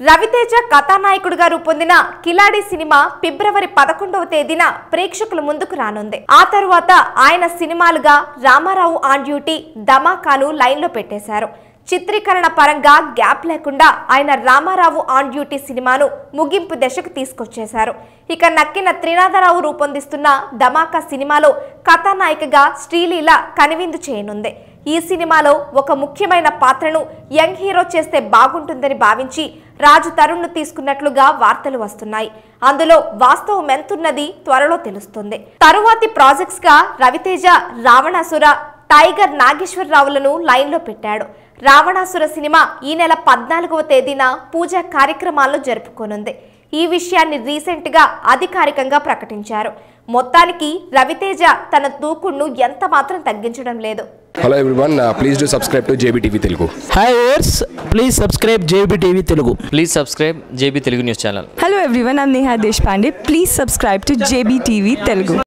రవితేజ కథానాయకుడిగా రూపొందిన కిలాడి సినిమా ఫిబ్రవరి పదకొండవ తేదీన ప్రేక్షకుల ముందుకు రానుంది ఆ తరువాత ఆయన సినిమాలుగా రామారావు ఆన్ డ్యూటీ ధమాకాను లైన్లో పెట్టేశారు చిత్రీకరణ పరంగా గ్యాప్ లేకుండా ఆయన రామారావు ఆన్ డ్యూటీ సినిమాను ముగింపు దశకు తీసుకొచ్చేశారు ఇక నక్కిన త్రినాథరావు రూపొందిస్తున్న ధమాకా సినిమాలో కథానాయికగా శ్రీలీల కనువిందు చేయనుంది ఈ సినిమాలో ఒక ముఖ్యమైన పాత్రను యంగ్ హీరో చేస్తే బాగుంటుందని భావించి రాజు తరుణ్ను తీసుకున్నట్లుగా వార్తలు వస్తున్నాయి అందులో వాస్తవం ఎంతున్నది త్వరలో తెలుస్తుంది తరువాతి ప్రాజెక్ట్స్ గా రవితేజ రావణాసుర టైగర్ నాగేశ్వరరావులను లైన్లో పెట్టాడు రావణాసుర సినిమా ఈ నెల పద్నాలుగవ తేదీన పూజా కార్యక్రమాలను జరుపుకోనుంది ఈ విషయాన్ని రీసెంట్గా అధికారికంగా ప్రకటించారు మొత్తానికి రవితేజ తన దూకుడును ఎంత మాత్రం తగ్గించడం లేదు hello everyone please do subscribe to JB Telugu hi ours please subscribe JB TV Telugu please subscribe JB Telugu news channel Hello everyone, I'm Neha Deshpande. Please subscribe to JBTV Telugu.